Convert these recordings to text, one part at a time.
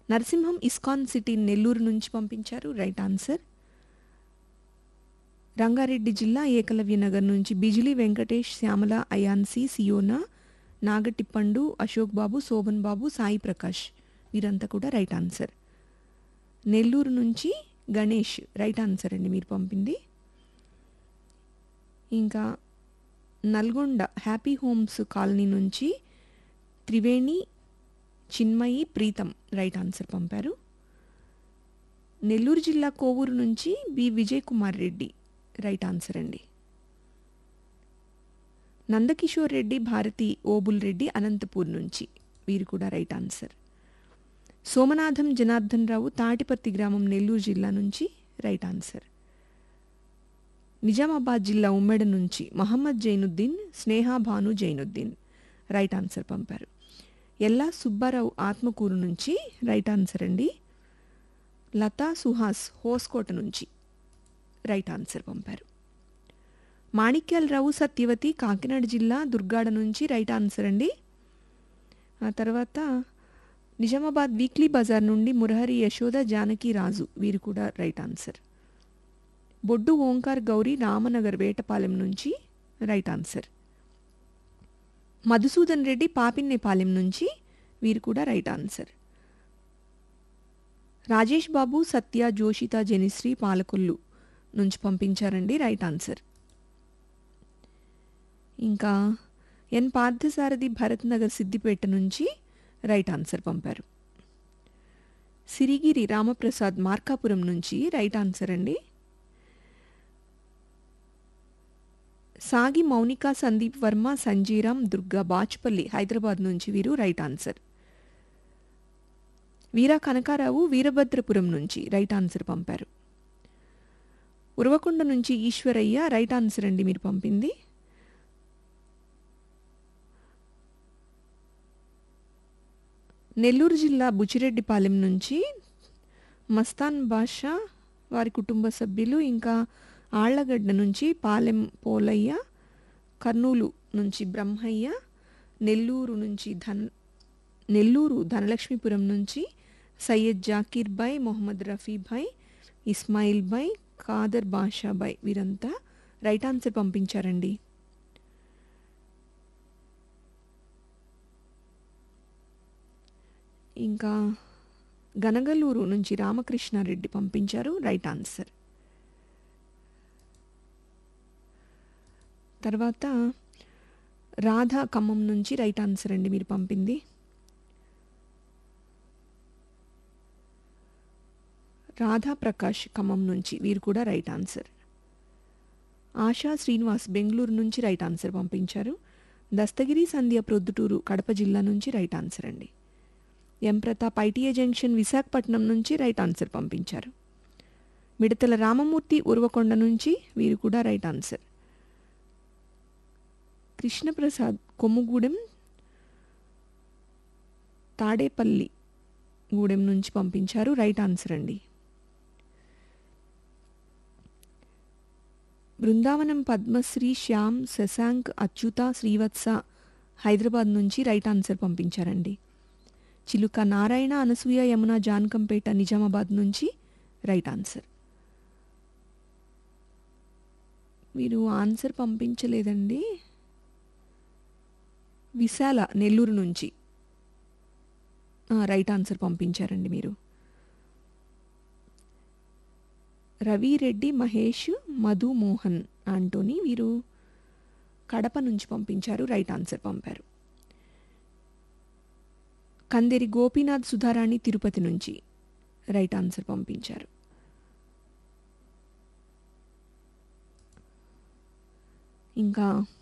Narasimham ISKCON city Nellore నుంచి పంపించారు right answer Rangareddy జిల్లా ఏకలవ్య నగర్ నుంచి బిజిలీ వెంకటేష్ శ్యామల అయాన్సి సియోనా నాగటిప్పండు అశోక్ బాబు శోభన్ బాబు సాయి ప్రకాష్ వీరంతా కూడా రైట్ ఆన్సర్ నెల్లూరు నుంచి గణేష్ రైట్ ఆన్సర్ అండి మీరు పంపింది ఇంకా నల్గొండ హ్యాపీ హోమ్స్ కాలనీ నుంచి త్రివేణి చిన్మయి ప్రీతం రైట్ ఆన్సర్ పంపారు నెల్లూరు జిల్లా కోవూరు నుంచి B Vijay Kumar Reddy right answer అండి నందకిషోర్ రెడ్డి భారతి ఓబుల్ రెడ్డి అనంతపూర్ నుంచి వీరు కూడా రైట్ ఆన్సర్ సోమనాథం జనార్దన్ రావు తాటిపర్తి గ్రామం నెల్లూరు జిల్లా నుంచి రైట్ ఆన్సర్ నిజామాబాద్ జిల్లా ఉమ్మెడ నుంచి మహమ్మద్ జైనుద్దీన్ స్నేహా భాను జైనుద్దీన్ రైట్ ఆన్సర్ పంపారు ఎల్లా సుబ్బారావు ఆత్మకూరు నుంచి రైట్ ఆన్సర్ అండి లతా సుహాస్ హోస్కోట నుంచి రైట్ ఆన్సర్ పంపారు మాణిక్యాలరావు సత్యవతి కాకినాడ జిల్లా దుర్గాడ నుంచి రైట్ ఆన్సర్ అండి ఆ తర్వాత నిజామాబాద్ వీక్లీ బజార్ నుండి మురహరి యశోద జానకి రాజు వీరు కూడా రైట్ ఆన్సర్ బొడ్డు ఓంకార్ గౌరీ రామనగర్ వేటపాలెం నుంచి రైట్ ఆన్సర్ మధుసూదన్ రెడ్డి పాపిన్నేపాలెం నుంచి వీరు కూడా రైట్ ఆన్సర్ రాజేష్ బాబు సత్య జోషిత జనిశ్రీ పాలకొల్లు నుంచి పంపించారండి రైట్ ఆన్సర్ ఇంకా ఎన్ పార్థసారథి భరత్ నగర్ సిద్దిపేట నుంచి రైట్ ఆన్సర్ పంపారు సిరిగిరి రామప్రసాద్ మార్కాపురం నుంచి రైట్ ఆన్సర్ అండి సాగి మౌనిక సందీప్ వర్మ సంజీరామ్ దుర్గా బాచ్పల్లి హైదరాబాద్ నుంచి వీరు రైట్ ఆన్సర్ వీరా కనకారావు వీరభద్రపురం నుంచి రైట్ ఆన్సర్ పంపారు ఉరవకొండ నుంచి ఈశ్వరయ్య రైట్ ఆన్సర్ అండి మీరు పంపింది నెల్లూరు జిల్లా బుచ్చిరెడ్డిపాలెం నుంచి మస్తాన్ బాషా వారి కుటుంబ సభ్యులు ఇంకా ఆళ్లగడ్డ నుంచి పాలెం పోలయ్య కర్నూలు నుంచి బ్రహ్మయ్య నెల్లూరు నుంచి ధన్ నెల్లూరు ధనలక్ష్మీపురం నుంచి సయ్యద్ జాకీర్ భాయ్ మొహమ్మద్ రఫీ భాయ్ ఇస్మాయిల్ భాయ్ ఖాదర్ బాషా భాయ్ వీరంతా రైట్ ఆన్సర్ పంపించారండి ఇంకా గనగలూరు నుంచి రామకృష్ణారెడ్డి పంపించారు రైట్ ఆన్సర్ తర్వాత రాధా ఖమ్మం నుంచి రైట్ ఆన్సర్ అండి మీరు పంపింది రాధా ప్రకాష్ ఖమ్మం నుంచి వీరు కూడా రైట్ ఆన్సర్ ఆశా శ్రీనివాస్ బెంగళూరు నుంచి రైట్ ఆన్సర్ పంపించారు దస్తగిరి సంధ్య ప్రొద్దుటూరు కడప జిల్లా నుంచి రైట్ ఆన్సర్ అండి M Pratap ITA junction Visakhapatnam నుంచి రైట్ ఆన్సర్ పంపించారు మిడతల రామమూర్తి ఉర్వకొండ నుంచి వీరు కూడా రైట్ ఆన్సర్ కృష్ణప్రసాద్ కొమ్ముగూడెం తాడేపల్లి గూడెం నుంచి పంపించారు రైట్ ఆన్సర్ అండి బృందావనం పద్మశ్రీ శ్యామ్ శశాంక్ అచ్యుత శ్రీవత్స హైదరాబాద్ నుంచి రైట్ ఆన్సర్ పంపించారండి చిలుక నారాయణ అనసూయ యమున జాన్కంపేట నిజామాబాద్ నుంచి రైట్ ఆన్సర్ మీరు ఆన్సర్ పంపించలేదండి విశాల నెల్లూరు నుంచి రైట్ ఆన్సర్ పంపించారండి మీరు రవి రెడ్డి మహేష్ మధు మోహన్ ఆంటోనీ వీరు కడప నుంచి పంపించారు రైట్ ఆన్సర్ పంపారు కందేరి గోపీనాథ్ సుధారాణి తిరుపతి నుంచి రైట్ ఆన్సర్ పంపించారు ఇంకా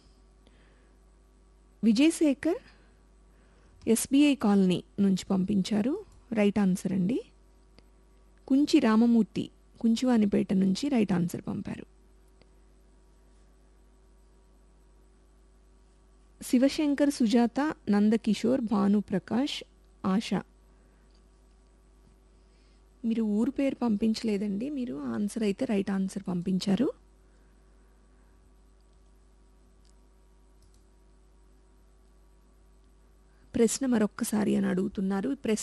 విజయశేఖర్ ఎస్బీఐ కాలనీ నుంచి పంపించారు రైట్ ఆన్సర్ అండి కుంచి రామమూర్తి కుంచివానిపేట నుంచి రైట్ ఆన్సర్ పంపారు శివశంకర్ సుజాత నందకిషోర్ భానుప్రకాష్ ఆశ మీరు ఊరు పేరు పంపించలేదండి మీరు ఆన్సర్ అయితే రైట్ ఆన్సర్ పంపించారు ప్రశ్న మరొక్కసారి అని అడుగుతున్నారు ప్రశ్న